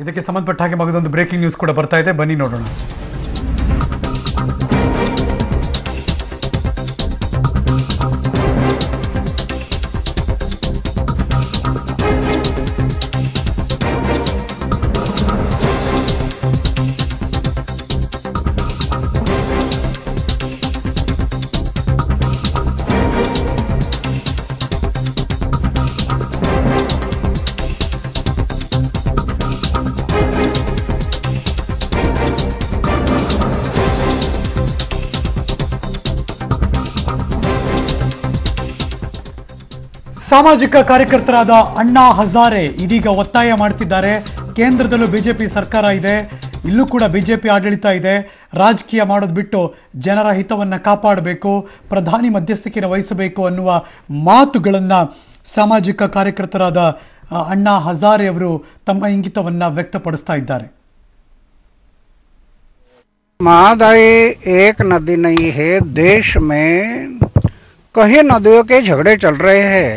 ಇದಕ್ಕೆ ಸಂಬಂಧಪಟ್ಟ ಹಾಗೆ ಮಗದೊಂದು ಬ್ರೇಕಿಂಗ್ ನ್ಯೂಸ್ ಕೂಡ ಬರ್ತಾ ಇದೆ ಬನ್ನಿ ನೋಡೋಣ ಸಾಮಾಜಿಕ ಕಾರ್ಯಕರ್ತರಾದ ಅಣ್ಣಾ ಹಜಾರೆ ಇದೀಗ ಒತ್ತಾಯ ಮಾಡ್ತಿದ್ದಾರೆ ಕೇಂದ್ರದಲ್ಲೂ ಬಿಜೆಪಿ ಸರ್ಕಾರ ಇದೆ ಇಲ್ಲೂ ಕೂಡ ಬಿಜೆಪಿ ಆಡಳಿತ ಇದೆ ರಾಜಕೀಯ ಮಾಡೋದು ಬಿಟ್ಟು ಜನರ ಹಿತವನ್ನು ಕಾಪಾಡಬೇಕು ಪ್ರಧಾನಿ ಮಧ್ಯಸ್ಥಿಕೆಯನ್ನು ವಹಿಸಬೇಕು ಅನ್ನುವ ಮಾತುಗಳನ್ನು ಸಾಮಾಜಿಕ ಕಾರ್ಯಕರ್ತರಾದ ಆ, ಅಣ್ಣಾ ಹಜಾರೆ ಅವರು ತಮ್ಮ ಇಂಗಿತವನ್ನು ವ್ಯಕ್ತಪಡಿಸ್ತಾ ಇದ್ದಾರೆ महादायी एक नदी नहीं है देश में कई नदियों के झगड़े चल रहे हैं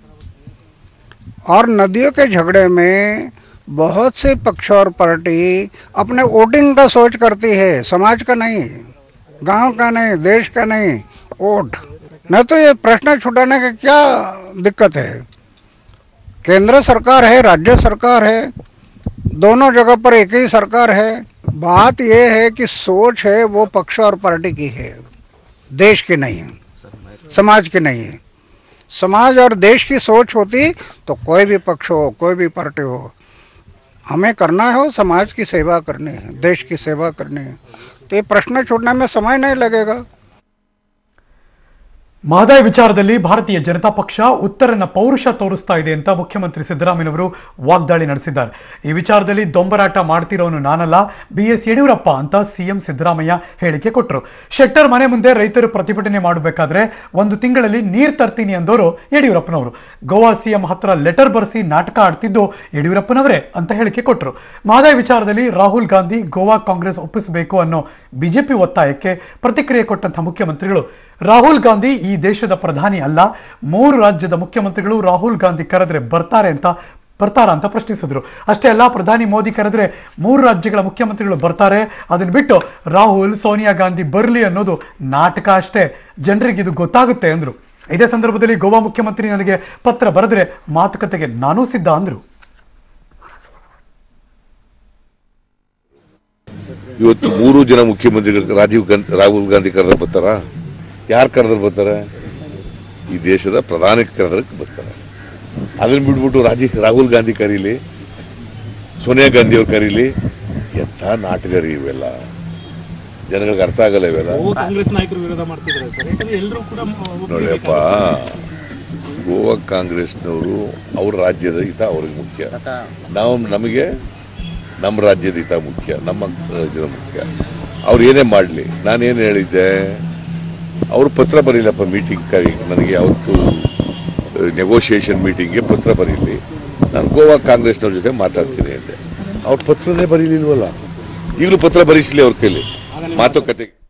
और नदियों के झगड़े में बहुत से पक्ष और पार्टी अपने वोटिंग का सोच करती है समाज का नहीं गांव का नहीं देश का नहीं वोट न तो ये प्रश्न छुटाने का क्या दिक्कत है केंद्र सरकार है राज्य सरकार है दोनों जगह पर एक ही सरकार है बात यह है कि सोच है वो पक्ष और पार्टी की है देश की नहीं है समाज की नहीं है समाज और देश की सोच होती तो कोई भी पक्ष हो कोई भी पार्टी हो हमें करना है वो समाज की सेवा करनी है देश की सेवा करनी है तो ये प्रश्न छूटने में समय नहीं लगेगा ಮಹದಾಯಿ ವಿಚಾರದಲ್ಲಿ ಭಾರತೀಯ ಜನತಾ ಪಕ್ಷ ಉತ್ತರನ ಪೌರುಷ ತೋರಿಸ್ತಾ ಇದೆ ಅಂತ ಮುಖ್ಯಮಂತ್ರಿ ಸಿದ್ದರಾಮಯ್ಯನವರು ವಾಗ್ದಾಳಿ ನಡೆಸಿದ್ದಾರೆ ಈ ವಿಚಾರದಲ್ಲಿ ದೊಂಬರಾಟ ಮಾಡ್ತಿರೋನು ನಾನಲ್ಲ ಬಿ ಎಸ್ ಯಡಿಯೂರಪ್ಪ ಅಂತ ಸಿಎಂ ಸಿದ್ದರಾಮಯ್ಯ ಹೇಳಿಕೆ ಕೊಟ್ಟರು ಶೆಟ್ಟರ್ ಮನೆ ಮುಂದೆ ರೈತರು ಪ್ರತಿಭಟನೆ ಮಾಡಬೇಕಾದ್ರೆ ಒಂದು ತಿಂಗಳಲ್ಲಿ ನೀರು ತರ್ತೀನಿ ಅಂದವರು ಯಡಿಯೂರಪ್ಪನವರು ಗೋವಾ ಸಿಎಂ ಹತ್ರ ಲೆಟರ್ ಬರೆಸಿ ನಾಟಕ ಆಡ್ತಿದ್ದು ಯಡಿಯೂರಪ್ಪನವರೇ ಅಂತ ಹೇಳಿಕೆ ಕೊಟ್ಟರು ಮಹದಾಯಿ ವಿಚಾರದಲ್ಲಿ ರಾಹುಲ್ ಗಾಂಧಿ ಗೋವಾ ಕಾಂಗ್ರೆಸ್ ಒಪ್ಪಿಸಬೇಕು ಅನ್ನೋ ಬಿಜೆಪಿ ಒತ್ತಾಯಕ್ಕೆ ಪ್ರತಿಕ್ರಿಯೆ ಕೊಟ್ಟಂತಹ ಮುಖ್ಯಮಂತ್ರಿಗಳು ರಾಹುಲ್ ಗಾಂಧಿ ಈ ದೇಶದ ಪ್ರಧಾನಿ ಅಲ್ಲ ಮೂರು ರಾಜ್ಯದ ಮುಖ್ಯಮಂತ್ರಿಗಳು ರಾಹುಲ್ ಗಾಂಧಿ ಕರೆದ್ರೆ ಬರ್ತಾರೆ ಅಂತ ಬರ್ತಾರ ಅಂತ ಪ್ರಶ್ನಿಸಿದ್ರು ಅಷ್ಟೇ ಅಲ್ಲ ಪ್ರಧಾನಿ ಮೋದಿ ಕರೆದ್ರೆ ಮೂರು ರಾಜ್ಯಗಳ ಮುಖ್ಯಮಂತ್ರಿಗಳು ಬರ್ತಾರೆ ಅದನ್ನು ಬಿಟ್ಟು ರಾಹುಲ್ ಸೋನಿಯಾ ಗಾಂಧಿ ಬರಲಿ ಅನ್ನೋದು ನಾಟಕ ಅಷ್ಟೇ ಜನರಿಗೆ ಇದು ಗೊತ್ತಾಗುತ್ತೆ ಅಂದ್ರು ಇದೇ ಸಂದರ್ಭದಲ್ಲಿ ಗೋವಾ ಮುಖ್ಯಮಂತ್ರಿ ನನಗೆ ಪತ್ರ ಬರೆದ್ರೆ ಮಾತುಕತೆಗೆ ನಾನೂ ಸಿದ್ಧ ಅಂದ್ರು ಇವತ್ತು ಮೂರು ಜನ ಮುಖ್ಯಮಂತ್ರಿಗಳು ರಾಜೀವ್ ಗಾಂಧಿ ರಾಹುಲ್ ಗಾಂಧಿ ಕರೆದ್ರೆ ಬರ್ತಾರ ಯಾರು ಕರೆದ್ರೆ ಬರ್ತಾರೆ ಈ ದೇಶದ ಪ್ರಧಾನಿ ಕರೆದ್ರೆ ಬರ್ತಾರೆ ಅದನ್ನ ಬಿಟ್ಬಿಟ್ಟು ರಾಜೀವ್ ರಾಹುಲ್ ಗಾಂಧಿ ಕರೀಲಿ ಸೋನಿಯಾ ಗಾಂಧಿ ಅವ್ರು ಕರೀಲಿ ಎಂಥ ನಾಟಕರಿ ಇವೆಲ್ಲ ಜನಗಳಿಗೆ ಅರ್ಥ ಆಗಲ್ಲ ಇವೆಲ್ಲ ಗೋವಾ ಕಾಂಗ್ರೆಸ್ ನಾಯಕರು ವಿರೋಧ ಮಾಡ್ತಿದ್ದಾರೆ ಸರ್ ಯಾಕಂದ್ರೆ ಎಲ್ಲರೂ ಕೂಡ ನೋಡಿಯಪ್ಪ ಗೋವಾ ಕಾಂಗ್ರೆಸ್ನವರು ಅವ್ರ ರಾಜ್ಯದ ಹಿತ ಅವ್ರಿಗೆ ಮುಖ್ಯ ನಾವು ನಮಗೆ ನಮ್ಮ ರಾಜ್ಯದ ಹಿತ ಮುಖ್ಯ ನಮ್ಮ ರಾಜ್ಯದ ಮುಖ್ಯ ಅವ್ರು ಏನೇ ಮಾಡಲಿ ನಾನೇನು ಹೇಳಿದ್ದೆ ಅವ್ರು ಪತ್ರ ಬರೀಲಪ್ಪ ಮೀಟಿಂಗ್ ಕರಿ ನನಗೆ ಯಾವತ್ತು ನೆಗೋಷಿಯೇಷನ್ ಮೀಟಿಂಗ್ಗೆ ಪತ್ರ ಬರೀಲಿ ನಾನು ಗೋವಾ ಕಾಂಗ್ರೆಸ್ನವ್ರ ಜೊತೆ ಮಾತಾಡ್ತೀನಿ ಅಂದೆ ಅವ್ರ ಪತ್ರನೇ ಬರೀಲಿಲ್ವಲ್ಲ ಈಗಲೂ ಪತ್ರ ಬರೀಸಲಿ ಅವ್ರ ಕೈಲಿ ಮಾತುಕತೆ